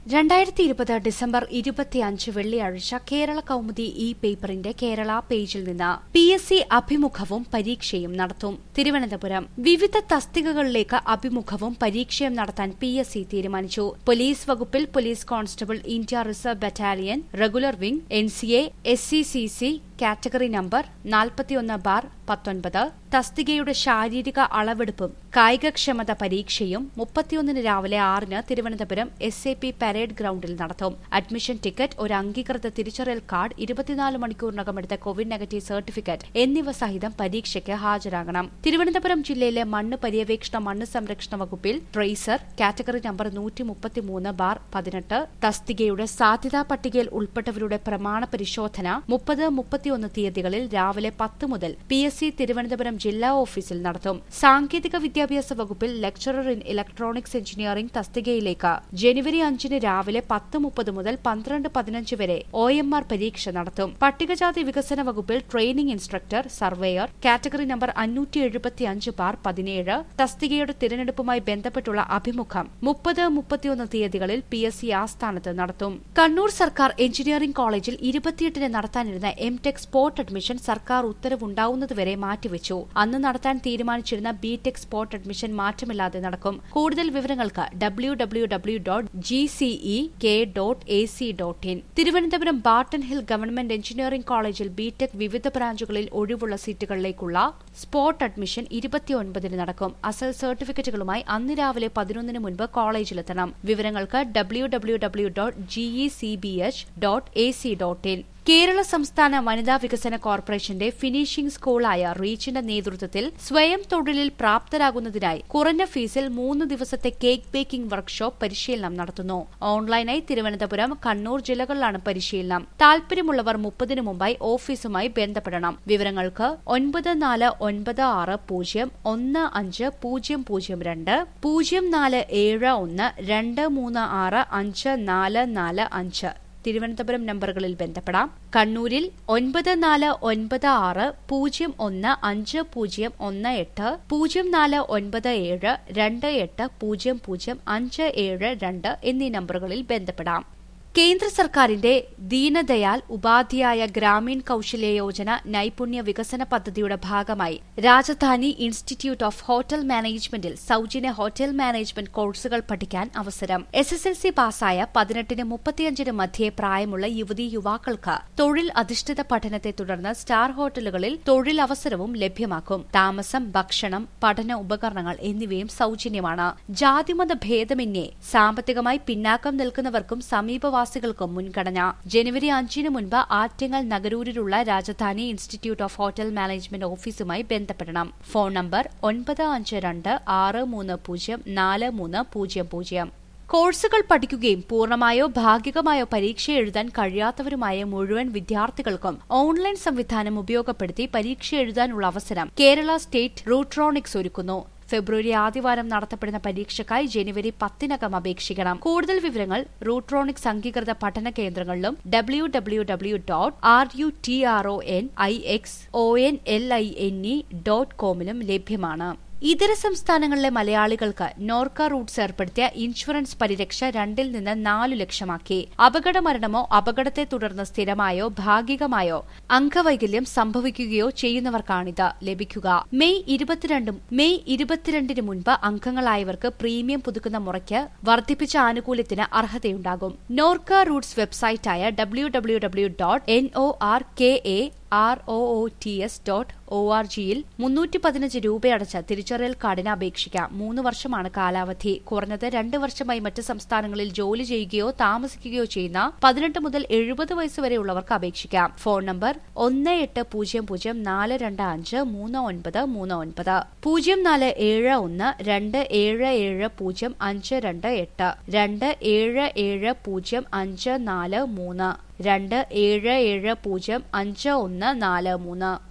രണ്ടായിരത്തി ഇരുപത് ഡിസംബർ ഇരുപത്തിയഞ്ച് വെള്ളിയാഴ്ച കേരള കൗമുദി ഇ പേപ്പറിന്റെ കേരള പേജിൽ നിന്ന് പി എസ് സി അഭിമുഖവും പരീക്ഷയും നടത്തും തിരുവനന്തപുരം വിവിധ തസ്തികകളിലേക്ക് അഭിമുഖവും പരീക്ഷയും നടത്താൻ പി എസ് സി തീരുമാനിച്ചു പോലീസ് വകുപ്പിൽ police constable India reserve battalion regular wing N C A S C C C category number നാൽപ്പത്തിയൊന്ന് ബാർ പത്തൊൻപത് തസ്തികയുടെ ശാരീരിക അളവെടുപ്പും കായികക്ഷമത പരീക്ഷയും മുപ്പത്തിയൊന്നിന് രാവിലെ ആറിന് Thiruvananthapuram S A P parade ഗ്രൌണ്ടിൽ നടത്തും അഡ്മിഷൻ ടിക്കറ്റ് ഒരു അംഗീകൃത തിരിച്ചറിയൽ കാർഡ് ഇരുപത്തിനാല് മണിക്കൂറിനകം എടുത്ത കോവിഡ് നെഗറ്റീവ് സർട്ടിഫിക്കറ്റ് എന്നിവ സഹിതം പരീക്ഷയ്ക്ക് ഹാജരാകണം തിരുവനന്തപുരം ജില്ലയിലെ മണ്ണ് പര്യവേക്ഷണ മണ്ണ് സംരക്ഷണ വകുപ്പിൽ ട്രേസർ കാറ്റഗറി നമ്പർ നൂറ്റി മുപ്പത്തിമൂന്ന് ബാർ പതിനെട്ട് തസ്തികയുടെ സാധ്യതാ പട്ടികയിൽ ഉൾപ്പെട്ടവരുടെ പ്രമാണ പരിശോധന മുപ്പത് മുപ്പത്തിയൊന്ന് തീയതികളിൽ രാവിലെ പത്ത് മുതൽ പി എസ് സി തിരുവനന്തപുരം ജില്ലാ ഓഫീസിൽ നടത്തും സാങ്കേതിക വിദ്യാഭ്യാസ വകുപ്പിൽ ലെക്ചറർ ഇൻ ഇലക്ട്രോണിക്സ് എഞ്ചിനീയറിംഗ് തസ്തികയിലേക്ക് ജനുവരി അഞ്ചിന് രാവിലെ പത്ത് മുപ്പത് മുതൽ പന്ത്രണ്ട് പതിനഞ്ച് വരെ ഒ എം ആർ പരീക്ഷ നടത്തും പട്ടികജാതി വികസന വകുപ്പിൽ training instructor surveyor category number അഞ്ഞൂറ്റി എഴുപത്തിയഞ്ച് ബാർ പതിനേഴ് തസ്തികയുടെ തിരഞ്ഞെടുപ്പുമായി ബന്ധപ്പെട്ടുള്ള അഭിമുഖം മുപ്പത് മുപ്പത്തിയൊന്ന് തീയതികളിൽ പി എസ് സി ആസ്ഥാനത്ത് നടത്തും കണ്ണൂർ സർക്കാർ എഞ്ചിനീയറിംഗ് കോളേജിൽ ഇരുപത്തിയെട്ടിന് നടത്താനിരുന്ന എം ടെക് സ്പോട്ട് അഡ്മിഷൻ സർക്കാർ ഉത്തരവുണ്ടാവുന്നതുവരെ മാറ്റിവെച്ചു അന്ന് നടത്താൻ തീരുമാനിച്ചിരുന്ന ബി ടെക് സ്പോട്ട് അഡ്മിഷൻ മാറ്റമില്ലാതെ നടക്കും കൂടുതൽ വിവരങ്ങൾക്ക് W W W dot G C E K dot A C dot in Thiruvananthapuram Barton hill government engineering കോളേജിൽ ബി ടെക് വിവിധ ബ്രാഞ്ചുകളിൽ ഒഴിവുള്ള സീറ്റുകളിലേക്കുള്ള സ്പോട്ട് അഡ്മിഷൻ ഇരുപത്തിയൊൻപതിന് നടക്കും അസൽ സർട്ടിഫിക്കറ്റുകളുമായി അന്ന് രാവിലെ പതിനൊന്നിന് മുൻപ് കോളേജിലെത്തണം വിവരങ്ങൾക്ക് W W W dot G E C B H dot A C dot in Kerala സംസ്ഥാന വനിതാ വികസന കോർപ്പറേഷന്റെ ഫിനിഷിംഗ് സ്കൂളായ റീച്ചിന്റെ നേതൃത്വത്തിൽ സ്വയം തൊഴിലിൽ പ്രാപ്തരാകുന്നതിനായി കുറഞ്ഞ ഫീസിൽ മൂന്ന് ദിവസത്തെ കേക്ക് ബേക്കിംഗ് വർക്ക്ഷോപ്പ് പരിശീലനം നടത്തുന്നു ഓൺലൈനായി തിരുവനന്തപുരം കണ്ണൂർ ജില്ലകളിലാണ് പരിശീലനം താൽപര്യമുള്ളവർ മുപ്പതിനു മുമ്പായി ഓഫീസുമായി ബന്ധപ്പെടണം വിവരങ്ങൾക്ക് ഒൻപത് നാല് ഒൻപത് ആറ് പൂജ്യം ഒന്ന് അഞ്ച് പൂജ്യം പൂജ്യം രണ്ട് പൂജ്യം നാല് ഏഴ് ഒന്ന് രണ്ട് മൂന്ന് ആറ് അഞ്ച് നാല് നാല് അഞ്ച് തിരുവനന്തപുരം നമ്പറുകളിൽ ബന്ധപ്പെടാം കണ്ണൂരിൽ ഒൻപത് നാല് ഒൻപത് ആറ് പൂജ്യം ഒന്ന് അഞ്ച് പൂജ്യം ഒന്ന് എട്ട് പൂജ്യം നാല് ഒൻപത് ഏഴ് രണ്ട് എട്ട് പൂജ്യം പൂജ്യം അഞ്ച് ഏഴ് രണ്ട് എന്നീ നമ്പറുകളിൽ ബന്ധപ്പെടാം കേന്ദ്ര സർക്കാരിന്റെ ദീനദയാൽ ഉപാധ്യായ ഗ്രാമീൺ കൌശല്യ യോജന നൈപുണ്യ വികസന പദ്ധതിയുടെ ഭാഗമായി രാജധാനി ഇൻസ്റ്റിറ്റ്യൂട്ട് ഓഫ് ഹോട്ടൽ മാനേജ്മെന്റിൽ സൌജന്യ ഹോട്ടൽ മാനേജ്മെന്റ് കോഴ്സുകൾ പഠിക്കാൻ അവസരം എസ് എസ് എൽ സി പാസ്സായ പതിനെട്ടിന് മുപ്പത്തിയഞ്ചിന് മധ്യേ പ്രായമുള്ള യുവതീ യുവാക്കൾക്ക് തൊഴിൽ അധിഷ്ഠിത പഠനത്തെ തുടർന്ന് സ്റ്റാർ ഹോട്ടലുകളിൽ തൊഴിലവസരവും ലഭ്യമാക്കും താമസം ഭക്ഷണം പഠന ഉപകരണങ്ങൾ എന്നിവയും സൌജന്യമാണ് ജാതിമത ഭേദമന്യേ സാമ്പത്തികമായി പിന്നാക്കം നിൽക്കുന്നവർക്കും സമീപ പ്രവാസികൾക്കും മുൻഗണന ജനുവരി അഞ്ചിന് മുൻപ് ആറ്റിങ്ങൽ നഗരൂരിലുള്ള Rajadhani institute of hotel management ഓഫീസുമായി ബന്ധപ്പെടണം ഫോൺ നമ്പർ ഒൻപത് അഞ്ച് രണ്ട് ആറ് മൂന്ന് പൂജ്യം നാല് മൂന്ന് പൂജ്യം പൂജ്യം കോഴ്സുകൾ പഠിക്കുകയും പൂർണ്ണമായോ ഭാഗികമായോ പരീക്ഷ എഴുതാൻ കഴിയാത്തവരുമായ മുഴുവൻ വിദ്യാർത്ഥികൾക്കും ഓൺലൈൻ സംവിധാനം ഉപയോഗപ്പെടുത്തി പരീക്ഷ എഴുതാനുള്ള അവസരം കേരള സ്റ്റേറ്റ് റൂട്രോണിക്സ് ഒരുക്കുന്നു ഫെബ്രുവരി ആദ്യവാരം നടത്തപ്പെടുന്ന പരീക്ഷയ്ക്കായി ജനുവരി പത്തിനകം അപേക്ഷിക്കണം കൂടുതൽ വിവരങ്ങൾ റൂട്രോണിക്സ് അംഗീകൃത പഠന കേന്ദ്രങ്ങളിലും W W W dot R U T R O N I X O N L I N E dot കോമിലും ലഭ്യമാണ് ഇതര സംസ്ഥാനങ്ങളിലെ മലയാളികൾക്ക് നോർക്ക റൂട്ട്സ് ഏർപ്പെടുത്തിയ ഇൻഷുറൻസ് പരിരക്ഷ രണ്ടിൽ നിന്ന് നാലു ലക്ഷമാക്കി അപകട മരണമോ അപകടത്തെ തുടർന്ന് സ്ഥിരമായോ ഭാഗികമായോ അംഗവൈകല്യം സംഭവിക്കുകയോ ചെയ്യുന്നവർക്കാണിത് ലഭിക്കുക മെയ് ഇരുപത്തിരണ്ടും മെയ് ഇരുപത്തിരണ്ടിന് മുൻപ് അംഗങ്ങളായവർക്ക് പ്രീമിയം പുതുക്കുന്ന മുറയ്ക്ക് വർദ്ധിപ്പിച്ച ആനുകൂല്യത്തിന് അർഹതയുണ്ടാകും നോർക്ക റൂട്ട്സ് വെബ്സൈറ്റായ W W W dot N O R K A R O O T S dot O R ജിയിൽ മുന്നൂറ്റി പതിനഞ്ച് രൂപയടച്ച തിരിച്ചറിയൽ കാർഡിന് അപേക്ഷിക്കാം മൂന്ന് വർഷമാണ് കാലാവധി കുറഞ്ഞത് രണ്ട് വർഷമായി മറ്റ് സംസ്ഥാനങ്ങളിൽ ജോലി ചെയ്യുകയോ താമസിക്കുകയോ ചെയ്യുന്ന പതിനെട്ട് മുതൽ എഴുപത് വയസ്സ് വരെയുള്ളവർക്ക് അപേക്ഷിക്കാം ഫോൺ നമ്പർ ഒന്ന് എട്ട് പൂജ്യം പൂജ്യം നാല് രണ്ട് അഞ്ച് മൂന്ന് ഒൻപത് മൂന്ന് ഒൻപത് പൂജ്യം നാല് ഏഴ് ഒന്ന് രണ്ട് ഏഴ് ഏഴ് പൂജ്യം അഞ്ച് രണ്ട് എട്ട് രണ്ട് ഏഴ് ഏഴ് പൂജ്യം അഞ്ച് നാല് മൂന്ന് രണ്ട് ഏഴ് ഏഴ് പൂജ്യം അഞ്ച് ഒന്ന് നാല് മൂന്ന്